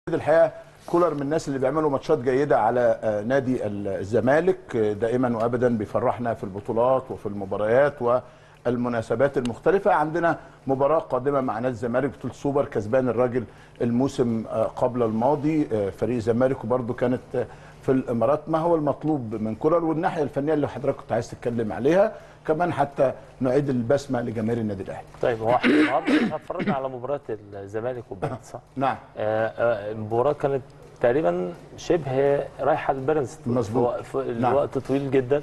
الحقيقه كولر من الناس اللي بيعملوا ماتشات جيده على آه، نادي الزمالك آه، دائما وابدا بيفرحنا في البطولات وفي المباريات والمناسبات المختلفه عندنا مباراه قادمه مع نادي الزمالك بطوله سوبر كسبان الراجل الموسم آه، قبل الماضي آه، فريق الزمالك وبرده كانت آه، في الامارات ما هو المطلوب من كولر والناحيه الفنيه اللي حضرتك كنت عايز تتكلم عليها كمان حتى نعيد البسمه لجماهير النادي الاهلي طيب هو احنا النهارده احنا اتفرجنا على مباراه الزمالك وبيراميدز صح؟ نعم آه، آه، المباراه كانت تقريبا شبه رايحه لبيراميدز مظبوط. في وق- في نعم. الوقت طويل جدا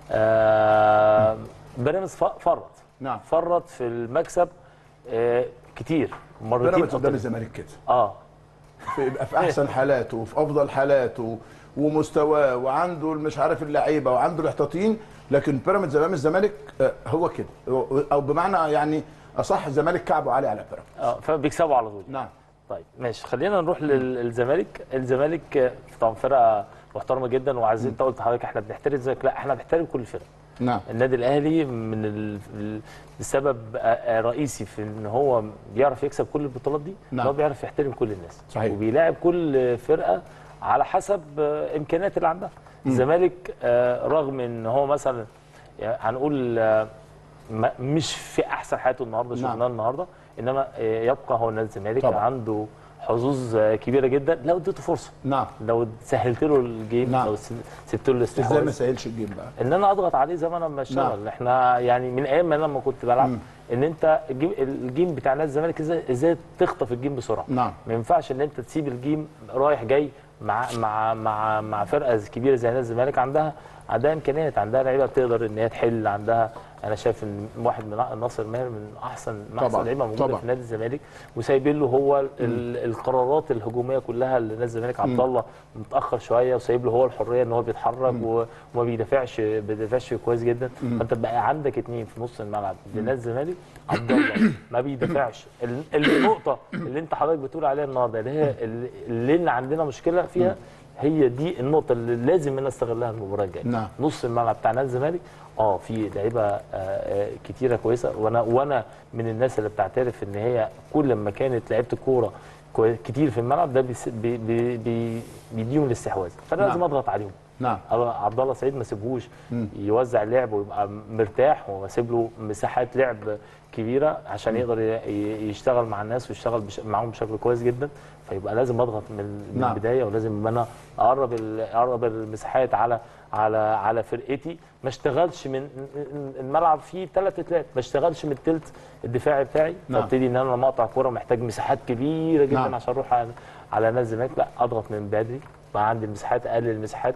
آه، بيراميدز ف- فرط نعم فرط في المكسب آه، كتير مرتين بيراميدز أو قدام تلاتة. الزمالك كده اه في- يبقى في احسن حالاته وفي افضل حالاته ومستواه وعنده مش عارف اللعيبه وعنده الاحتياطيين لكن بيراميدز امام الزمالك آه، هو كده او بمعنى يعني اصح الزمالك كعبه عالي على بيراميدز اه فبيكسبوا على طول نعم طيب ماشي خلينا نروح للزمالك الزمالك آه، طبعا فرقه محترمه جدا وعايز انت قلت لحضرتك احنا بنحترم الزمالك لا احنا بنحترم كل الفرق نعم النادي الاهلي من ال- ال- السبب آه، رئيسي في ان هو بيعرف يكسب كل البطولات دي نعم. ان هو بيعرف يحترم كل الناس صحيح. وبيلاعب كل فرقه على حسب آه، امكانيات اللي عندها الزمالك آه، رغم ان هو مثلا يعني هنقول آه، ما- مش في احسن حياته النهارده نعم. شفناه النهارده انما آه، يبقى هو نادي الزمالك طبعا. عنده حظوظ آه، كبيره جدا لو اديته فرصه نعم لو سهلت له الجيم نعم. لو س- سبت له ازاي ما الاستحواذ سهلش الجيم بقى ان انا اضغط عليه زي ما انا بشتغل نعم. احنا يعني من ايام ما انا لما كنت بلعب مم. ان انت الجيم, الجيم بتاع نادي الزمالك ازاي ازاي تخطف الجيم بسرعه نعم ما ينفعش ان انت تسيب الجيم رايح جاي مع مع مع مع فرقه كبيره زي نادي الزمالك عندها عندها امكانيات عندها لعيبه بتقدر ان هي تحل عندها انا شايف ان واحد من ناصر ماهر من احسن من احسن طبعاً، لعيبه موجوده طبعاً. في نادي الزمالك وسايبين له هو ال- القرارات الهجوميه كلها لنادي الزمالك عبد الله متاخر شويه وسايب له هو الحريه ان هو بيتحرك و- وما بيدافعش بيدافعش كويس جدا فانت بقى عندك اثنين في نص الملعب لنادي الزمالك عبد الله ما بيدافعش ال- النقطه اللي انت حضرتك بتقول عليها النهارده اللي هي اللي- اللي عندنا مشكله فيها هي دي النقطه اللي لازم انا استغلها المباراه الجايه نعم. نص الملعب بتاع نادي الزمالك اه في لعيبه آه، آه، كتيره كويسه وانا وانا من الناس اللي بتعترف ان هي كل ما كانت لعيبه الكوره كوي- كتير في الملعب ده بيس- بي بي بي بيديهم الاستحواذ فانا نعم. لازم اضغط عليهم نعم عبد الله سعيد ما سيبهوش يوزع اللعب ويبقى مرتاح واسيب له مساحات لعب كبيره عشان يقدر ي- ي- يشتغل مع الناس ويشتغل بش... معاهم بشكل كويس جدا فيبقى لازم اضغط من, من نعم. البدايه ولازم انا اقرب ال- اقرب المساحات على على على فرقتي ما اشتغلش من الملعب فيه ثلاث اتلات ما اشتغلش من الثلث الدفاعي بتاعي نعم. فابتدي ان انا لما اقطع كوره محتاج مساحات كبيره جدا نعم. عشان اروح على على نادي الزمالك لا اضغط من بدري بقى عندي المساحات اقلل المساحات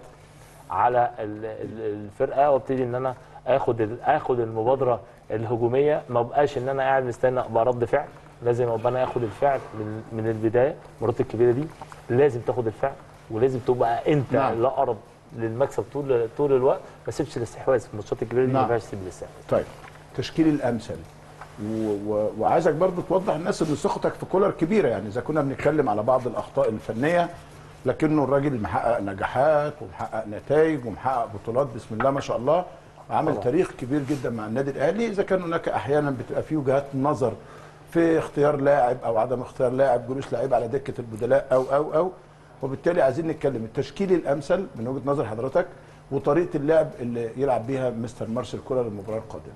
على ال- ال- الفرقه وابتدي ان انا اخد ال- اخد المبادره الهجوميه ما بقاش ان انا قاعد مستني ابقى رد فعل لازم ابقى انا اخد الفعل من من البدايه المباريات الكبيره دي لازم تاخد الفعل ولازم تبقى انت نعم. نعم. الاقرب للمكسب طول طول الوقت ما تسيبش الاستحواذ في الماتشات الكبيره دي نعم. ما ينفعش تسيب الاستحواذ طيب تشكيل الامثل و... و... وعايزك برضو توضح الناس ان ثقتك في كولر كبيره يعني اذا كنا بنتكلم على بعض الاخطاء الفنيه لكنه الراجل محقق نجاحات ومحقق نتائج ومحقق بطولات بسم الله ما شاء الله عامل طبعا. تاريخ كبير جدا مع النادي الاهلي اذا كان هناك احيانا بتبقى في وجهات نظر في اختيار لاعب او عدم اختيار لاعب جلوس لاعب على دكه البدلاء او او او وبالتالي عايزين نتكلم التشكيل الامثل من وجهه نظر حضرتك وطريقه اللعب اللي يلعب بيها مستر مارسيل كولر المباراه القادمه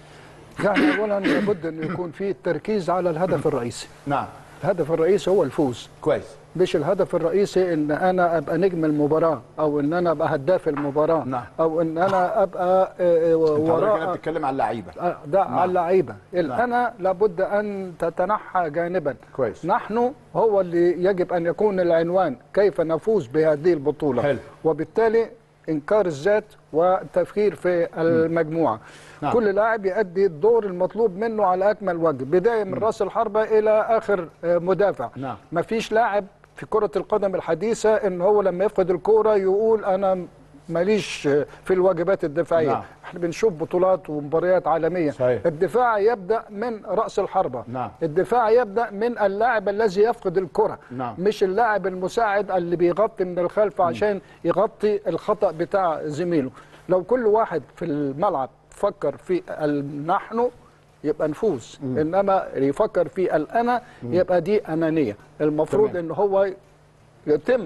يعني اولا لابد ان يكون في التركيز على الهدف الرئيسي نعم الهدف الرئيسي هو الفوز كويس مش الهدف الرئيسي ان انا ابقى نجم المباراه او ان انا ابقى هداف المباراه نعم. او ان انا ابقى آه، انت حضرتك هنا وراء بتتكلم على اللعيبه آه، ده نعم. على اللعيبه نعم. الانا لابد ان تتنحى جانبا كويس نحن هو اللي يجب ان يكون العنوان كيف نفوز بهذه البطوله حلو. وبالتالي انكار الذات والتفكير في المجموعه نعم. كل لاعب يؤدي الدور المطلوب منه على اكمل وجه بدايه من راس الحربه الى اخر آه، مدافع نعم. مفيش لاعب في كره القدم الحديثه ان هو لما يفقد الكوره يقول انا ماليش في الواجبات الدفاعيه نعم. احنا بنشوف بطولات ومباريات عالميه صحيح. الدفاع يبدا من راس الحربه نعم. الدفاع يبدا من اللاعب الذي يفقد الكره نعم. مش اللاعب المساعد اللي بيغطي من الخلف عشان يغطي الخطا بتاع زميله لو كل واحد في الملعب فكر في ال- نحن يبقى نفوز انما يفكر في الانا يبقى دي انانيه المفروض تمام. ان هو يتم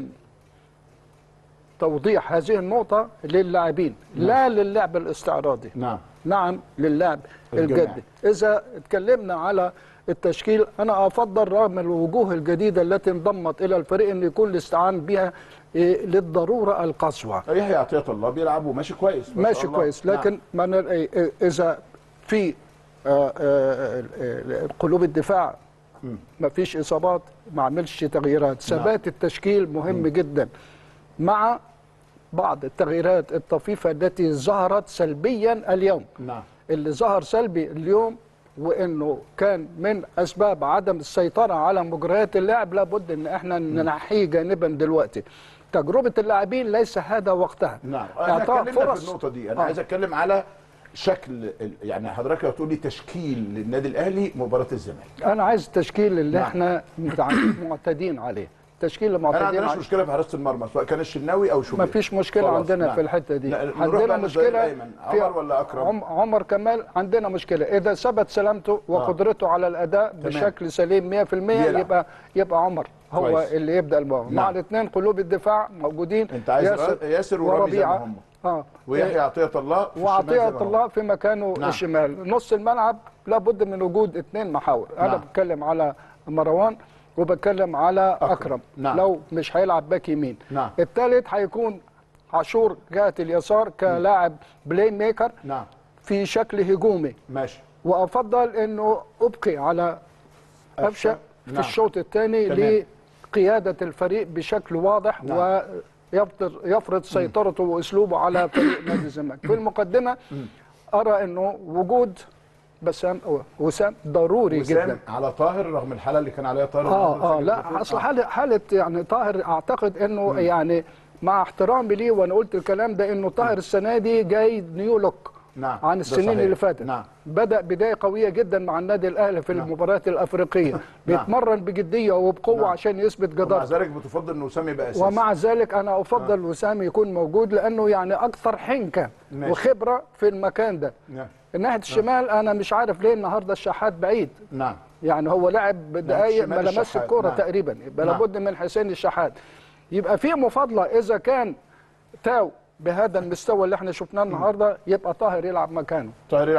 توضيح هذه النقطة للاعبين لا للعب الاستعراضي نعم نعم للعب الجماعي. الجدي إذا اتكلمنا على التشكيل أنا أفضل رغم الوجوه الجديدة التي انضمت إلى الفريق أن يكون الاستعان بها إيه، للضرورة القصوى يحيى عطيه الله بيلعب وماشي كويس ما شاء ماشي الله. كويس نعم. لكن ما ن- إيه، إيه، إذا في آه، آه، آه، قلوب الدفاع ما فيش إصابات ما عملش تغييرات ثبات التشكيل مهم جدا مع بعض التغييرات الطفيفة التي ظهرت سلبيا اليوم نعم اللي ظهر سلبي اليوم وانه كان من اسباب عدم السيطره على مجريات اللعب لابد ان احنا ننحيه جانبا دلوقتي تجربه اللاعبين ليس هذا وقتها نعم احنا اعطاء اتكلمنا في فرص النقطه دي انا آه. عايز اتكلم على شكل ال- يعني حضرتك لو تقول لي تشكيل للنادي الاهلي مباراه الزمالك انا عايز التشكيل اللي نعم. احنا متع- معتادين عليه التشكيل اللي انا ما معتادين عندناش عليه مشكله في حراسه المرمى سواء كان الشناوي او شوبير ما فيش مشكله خلاص، عندنا نعم. في الحته دي لا، نروح عندنا بقى للظهير مشكله الأيمن. في عمر ولا أكرم؟ عم عمر كمال عندنا مشكله اذا ثبت سلامته وقدرته على الاداء بشكل سليم 100% يلعب. يبقى يبقى عمر هو كويس. اللي يبدا المباراه مع نعم. الاثنين قلوب الدفاع موجودين انت عايز ياسر, ياسر ورامي زي ما وربيعه هم اه ويحيى عطيه الله في الشمال زي وعطية ما هم. الله في مكانه نعم. الشمال نص الملعب لابد من وجود اثنين محاور انا نعم. بتكلم على مروان وبتكلم على أكرم. اكرم, نعم. لو مش هيلعب باك يمين نعم. الثالث هيكون عاشور جهه اليسار كلاعب بلاي ميكر نعم في شكل هجومي ماشي وافضل انه ابقي على قفشه في نعم. الشوط الثاني تمام. لقياده الفريق بشكل واضح نعم. ويفرض يفرض سيطرته واسلوبه على فريق نادي الزمالك في المقدمه ارى انه وجود بسام وسام ضروري وسام جدا على طاهر رغم الحاله اللي كان عليها طاهر اه النهاردة اه سجل لا هدفين. اصل آه. حاله حاله يعني طاهر اعتقد انه يعني مع احترامي ليه وانا قلت الكلام ده انه طاهر السنه دي جاي نيو لوك نعم، عن ده السنين صحيح. اللي فاتت نعم. بدا بدايه قويه جدا مع النادي الاهلي في المباريات الافريقيه بيتمرن بجديه وبقوه نعم. عشان يثبت ومع جدارته ذلك بتفضل ان وسام يبقى اساسي ومع ذلك انا افضل وسام يكون موجود لانه يعني اكثر حنكه ماشي. وخبره في المكان ده نعم ناحيه الشمال انا مش عارف ليه النهارده الشحات بعيد نعم يعني هو لعب دقايق شمال ما لمس الشحات، الكوره نعم. تقريبا يبقى نعم. لابد من حسين الشحات يبقى في مفاضله اذا كان تاو بهذا المستوى اللي احنا شفناه النهارده يبقى طاهر يلعب مكانه طاهر